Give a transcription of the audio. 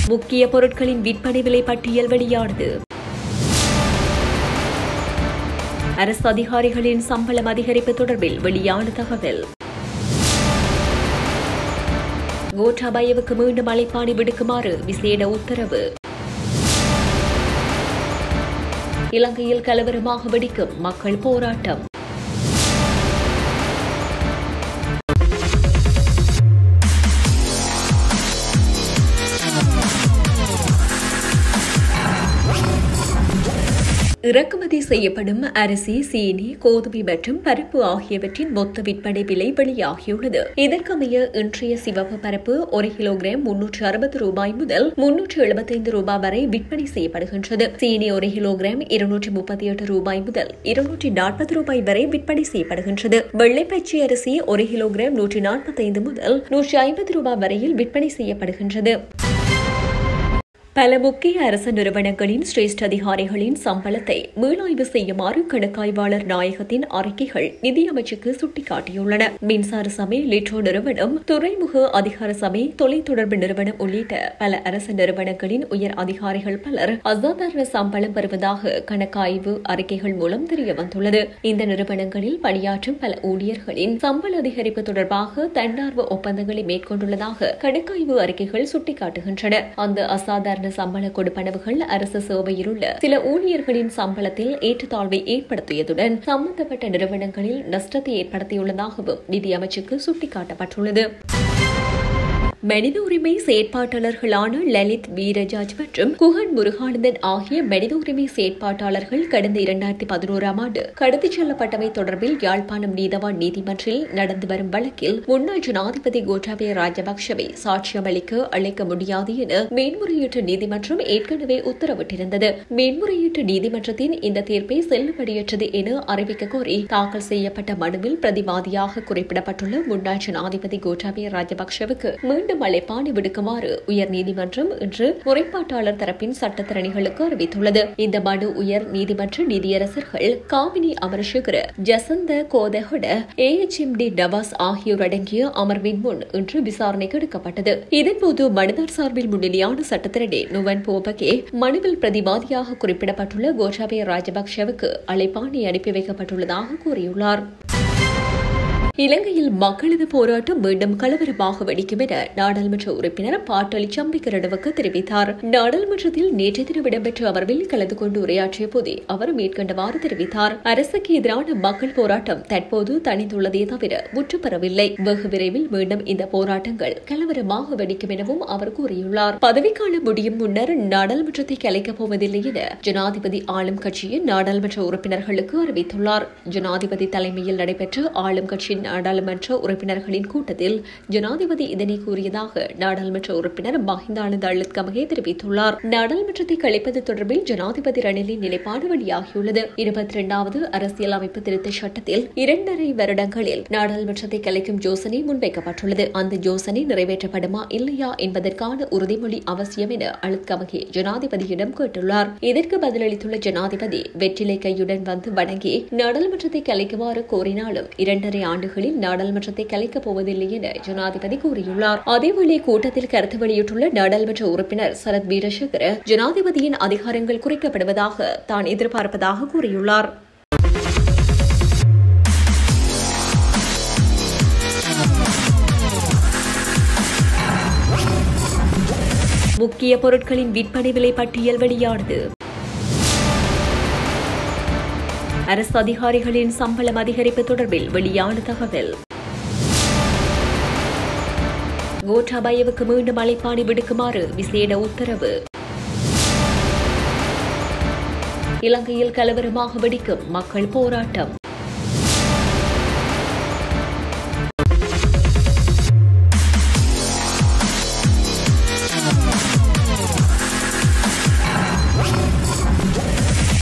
முக்கிய பொருட்களின் விற்பனை விலை பட்டியல் வெளியானது அரசு அதிகாரிகளின் சம்பளம் அதிகரிப்பு தொடர்பில் வெளியான தகவல் கோட்டாபயவுக்கு மீண்டும் அழைப்பாணி விடுக்குமாறு விசேட உத்தரவு இலங்கையில் கலவரமாக வெடிக்கும் மக்கள் போராட்டம் இறக்குமதி செய்யப்படும் அரிசி சீனி கோதுமை மற்றும் பருப்பு ஆகியவற்றின் மொத்த விற்பனை விலை வெளியாகியுள்ளது இதற்கமைய இன்றைய சிவப்பு பருப்பு ஒரு கிலோகிராம் முன்னூற்று அறுபது ரூபாய் முதல் முன்னூற்று எழுபத்தைந்து ரூபாய் வரை விற்பனை செய்யப்படுகின்றது சீனி ஒரு கிலோகிராம் இருநூற்றி முப்பத்தி எட்டு ரூபாய் முதல் இருநூற்றி நாற்பது ரூபாய் வரை விற்பனை செய்யப்படுகின்றது வெள்ளைப்பச்சை அரிசி ஒரு கிலோகிராம் நூற்றி நாற்பத்தைந்து முதல் நூற்றி ஐம்பது ரூபாய் வரையில் விற்பனை செய்யப்படுகின்றது பல முக்கிய அரசு நிறுவனங்களின் சிரேஷ்ட அதிகாரிகளின் சம்பளத்தை மீளாய்வு செய்யுமாறு கணக்காய்வாளர் நாயகத்தின் அறிக்கைகள் நிதியமைச்சுக்கு சுட்டிக்காட்டியுள்ளன மின்சார சபை லிட்ரோ நிறுவனம் துறைமுக அதிகார சபை தொலைத்தொடர்பு நிறுவனம் உள்ளிட்ட பல அரசு நிறுவனங்களின் உயர் அதிகாரிகள் பலர் அசாதாரண சம்பளம் பெறுவதாக கணக்காய்வு அறிக்கைகள் மூலம் தெரியவந்துள்ளது இந்த நிறுவனங்களில் பணியாற்றும் பல ஊழியர்களின் சம்பள அதிகரிப்பு தொடர்பாக தன்னார்வ ஒப்பந்தங்களை மேற்கொண்டுள்ளதாக கணக்காய்வு அறிக்கைகள் சுட்டிக்காட்டுகின்றன அந்த அசாதாரண சம்பள கொடுப்பனவுகள் அரசு சேவையில் உள்ள சில ஊழியர்களின் சம்பளத்தில் ஏற்றத்தாழ்வை ஏற்படுத்தியதுடன் சம்பந்தப்பட்ட நிறுவனங்களில் நஷ்டத்தை ஏற்படுத்தியுள்ளதாகவும் நிதி அமைச்சுக்கு சுட்டிக்காட்டப்பட்டுள்ளது மனித உரிமை செயற்பாட்டாளர்களான லலித் வீரஜாஜ் மற்றும் குஹன் முருகானந்தன் ஆகிய மனித உரிமை செயற்பாட்டாளர்கள் கடந்த இரண்டாயிரத்தி பதினோராம் ஆண்டு கடத்திச் செல்லப்பட்டமை தொடர்பில் யாழ்ப்பாணம் நீதவான் நீதிமன்றில் நடந்து வரும் வழக்கில் முன்னாள் ஜனாதிபதி கோட்டாபய ராஜபக்சவை சாட்சியம் அளிக்க அழைக்க முடியாது என மேன்முறையீட்டு நீதிமன்றம் ஏற்கனவே உத்தரவிட்டிருந்தது மேன்முறையீட்டு நீதிமன்றத்தின் இந்த தீர்ப்பை செல்லுபடியற்றது என அறிவிக்க கோரி தாக்கல் செய்யப்பட்ட மனுவில் பிரதிவாதியாக குறிப்பிடப்பட்டுள்ள முன்னாள் ஜனாதிபதி கோட்டாபய ராஜபக்சவுக்கு மீண்டும் அழைப்பாணி விடுக்குமாறு உயர் நீதிமன்றம் இன்று முறைப்பாட்டாளர் தரப்பின் சட்டத்திறனிகளுக்கு அறிவித்துள்ளது இந்த மனு உயர் நீதிமன்ற நீதியரசர்கள் காமினி அமரசேகர ஜசந்த கோதஹொட ஏஎச்எம்டி நவாஸ் ஆகியோர் அடங்கிய அமர்வின் முன் இன்று விசாரணைக்கு எடுக்கப்பட்டது இதன்போது மனிதர் சார்பில் முன்னிலையான சட்டத்திரணி நுவன் போபகே மனுவில் பிரதிவாதியாக குறிப்பிடப்பட்டுள்ள கோட்டாபய ராஜபக்சவுக்கு அழைப்பாணி அனுப்பி வைக்கப்பட்டுள்ளதாக கூறியுள்ளார் இலங்கையில் மக்களது போராட்டம் மீண்டும் கலவரமாக வெடிக்கும் என நாடாளுமன்ற உறுப்பினர் பாட்டாளி சம்பிக்கரடவுக்கு தெரிவித்தார் நாடாளுமன்றத்தில் நேற்றைய தினம் இடம்பெற்ற அமர்வில் கலந்து கொண்டு உரையாற்றிய போதே அவர் மேற்கண்டவாறு தெரிவித்தார் அரசுக்கு எதிரான மக்கள் போராட்டம் தற்போது தணிந்துள்ளதே தவிர முற்றுப்பெறவில்லை வெகு விரைவில் மீண்டும் இந்த போராட்டங்கள் கலவரமாக வெடிக்கும் எனவும் அவர் கூறியுள்ளார் பதவிக்காலம் முடியும் முன்னர் நாடாளுமன்றத்தை கலைக்கப் போவதில்லை என ஜனாதிபதி ஆளும் கட்சியின் நாடாளுமன்ற உறுப்பினர்களுக்கு அறிவித்துள்ளார் ஜனாதிபதி தலைமையில் நடைபெற்ற ஆளும் கட்சியின் நாடாளுமன்ற உறுப்பினர்களின் கூட்டத்தில் ஜனாதிபதி இதனை கூறியதாக நாடாளுமன்ற உறுப்பினர் மஹிந்தானந்த அழுத்கமகே தெரிவித்துள்ளார் நாடாளுமன்றத்தை கலைப்பது தொடர்பில் ஜனாதிபதி ரணிலின் நிலைப்பாடு வெளியாகியுள்ளது இருபத்தி இரண்டாவது அரசியல் அமைப்பு திருத்த சட்டத்தில் இரண்டரை வருடங்களில் நாடாளுமன்றத்தை கலைக்கும் யோசனை முன்வைக்கப்பட்டுள்ளது அந்த யோசனை நிறைவேற்றப்படுமா இல்லையா என்பதற்கான உறுதிமொழி அவசியம் என அழுத்கமகே ஜனாதிபதியிடம் கேட்டுள்ளார் இதற்கு பதிலளித்துள்ள ஜனாதிபதி வெற்றிலை கையுடன் வந்து வணங்கி நாடாளுமன்றத்தை கலைக்குமாறு கோரினாலும் இரண்டரை ஆண்டுகள் நாடுகளில் நாடாளுமன்றத்தை கலைக்கப் போவதில்லை என ஜனாதிபதி கூறியுள்ளார் அதேவேளை கூட்டத்தில் கருத்து வெளியிட்டுள்ள நாடாளுமன்ற உறுப்பினர் சரத் வீரசேகர ஜனாதிபதியின் அதிகாரங்கள் குறைக்கப்படுவதாக தான் எதிர்பார்ப்பதாக கூறியுள்ளார் முக்கிய பொருட்களின் விற்பனை விலை பட்டியல் வெளியானது அரசு அதிகாரிகளின் சம்பளம் அதிகரிப்பு தொடர்பில் வெளியான தகவல் கோட்டாபயவுக்கு மீண்டும் அழைப்பாணி விடுக்குமாறு விசேட உத்தரவு இலங்கையில் கலவரமாக வெடிக்கும் மக்கள் போராட்டம்